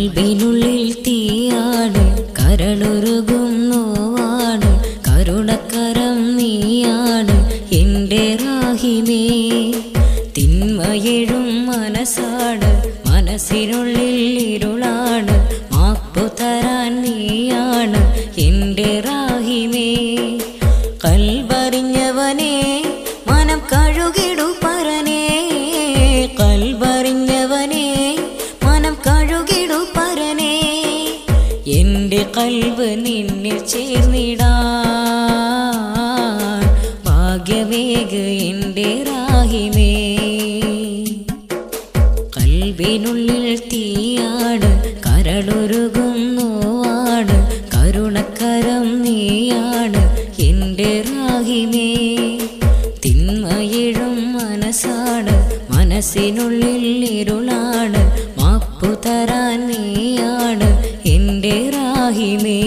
കൽബിനുള്ളിൽ തീയാണ് കരളുരുകും നോവാണ് കരുണക്കരം നീയാണ് എൻ്റെ റാഹിമേ തിന്മയെഴും മനസ്സാണ് മനസ്സിനുള്ളിൽ ഇരുളാണ് മാപ്പു തരാൻ നീയാണ് എൻ്റെ റാഹിമേ കൽബറിഞ്ഞവനെ മനം കഴുകിടു പരനേ കൽബറിഞ്ഞവനെ മനം കഴുകിടു പരനേ എൻ്റെ കൽബ് നിന്നിൽ ചേർന്നിടാൻ ഭാഗ്യമേക എൻ്റെ റാഹിമേ കൽബിനുള്ളിൽ തീയാണ് കരളുരുകും നോവാണ് കരുണക്കരം നീയാണ് എൻ്റെ റാഹിമേ തിന്മയിഴും മനസ്സാണ് മനസ്സിനുള്ളിൽ ഇരുളാണ് മാപ്പു തരാൻ നീയാണ് എൻ്റെ റാഹിമേ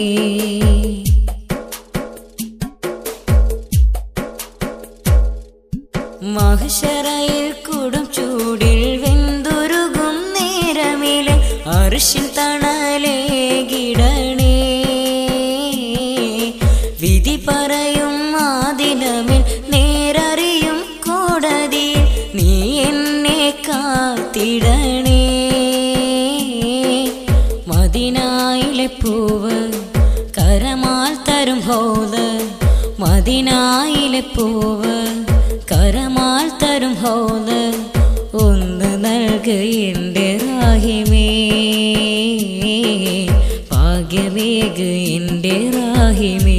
മഹശറയിൽ കൊടും ചൂടിൽ വെന്തുരുകും നേരമിലെ അർഷിൻ തണലേ കിടണേ വിധി പറയും ആദിനമിൽ നേരറിയും കോടതിയിൽ നീ എന്നെ കാത്തിടണേ മദിനായിലെ പൂവ് കരമാൽ തരും ഹോത് മദിനായിലെ പൂവ് കരമാൽ തരും ഹോത് ഒന്ന് നൽക എൻ്റെ റാഹിമേ ഭാഗ്യമേക എൻ്റെ റാഹിമേ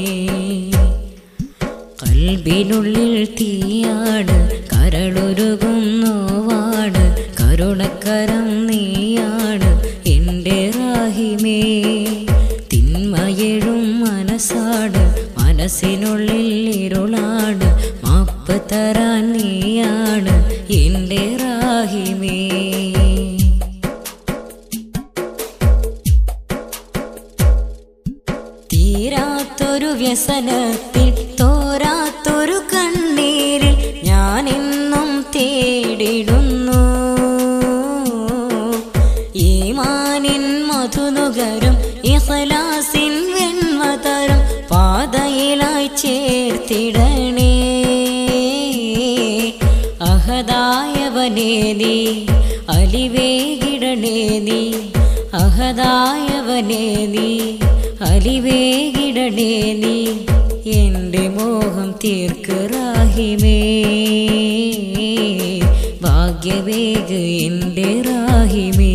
കൽബിനുള്ളിൽ തീയാണ് കരളുരുകും നോവാണ് കരുണക്കരം നീയാണ് എൻ്റെ റാഹിമേ തിന്മയെഴും മനസ്സാണ് മനസ്സിനുള്ളിൽ ഇരുളാണ് മാപ്പ് തരാൻ നീയാണ് എൻ്റെ റാഹിമേ തീരാത്തൊരു വ്യസനത്തിൽ തോരാത്തൊരു കണ്ണീരിൽ ഞാൻ എന്നും തേടിടുന്നു ഈമാനിൻ മധുനുകരും ഇഖലാസിൻ വെൺമതരും പാതയിലായി ചേർത്തിടണേ അഹദായവനേ നീ അലിവേകിടണേ നീ അഹദായവനേ നീ അലിവേകിടണേ നീ എൻ്റെ മോഹം തീർക്ക് റാഹിമേ ഭാഗ്യവേഗ എൻ്റെ റാഹിമേ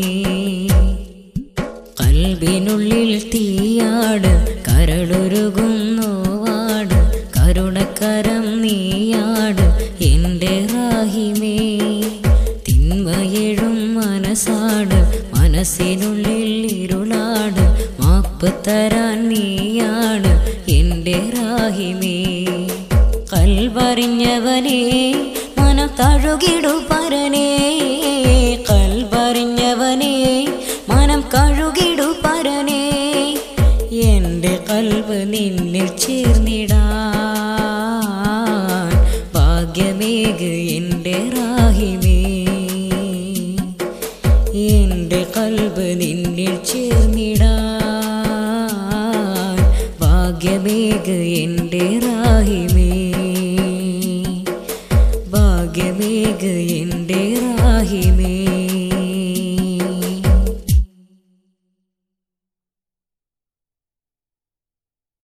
കൽബിനുള്ളിൽ തീയാണ് കരളുരുകും നോവാണ് കരുണക്കരം നീയാണ് എൻ്റെ റാഹിമേ തിന്മയെഴും മനസ്സാണ് മനസ്സിനുള്ളിൽ ഇരുളാണ് മാപ്പ് തരാൻ നീയാണ് എൻ്റെ റാഹിമേ കൽവറിഞ്ഞവനെ മനം തഴുകിടു പരനേ കൽവറിഞ്ഞവനെ മനം കഴുകിടു പരനേ എൻ്റെ കൽവ് നിന്നിൽ ചേർന്നിടാൻ ഭാഗ്യമേക എൻ്റെ റാഹിമേ എൻ്റെ കൽബ് നിന്നിൽ ചേർന്നിടാൻ ഭാഗ്യമേക എൻ്റെ റാഹിമേ ഭാഗ്യമേക എൻ്റെ റാഹിമേ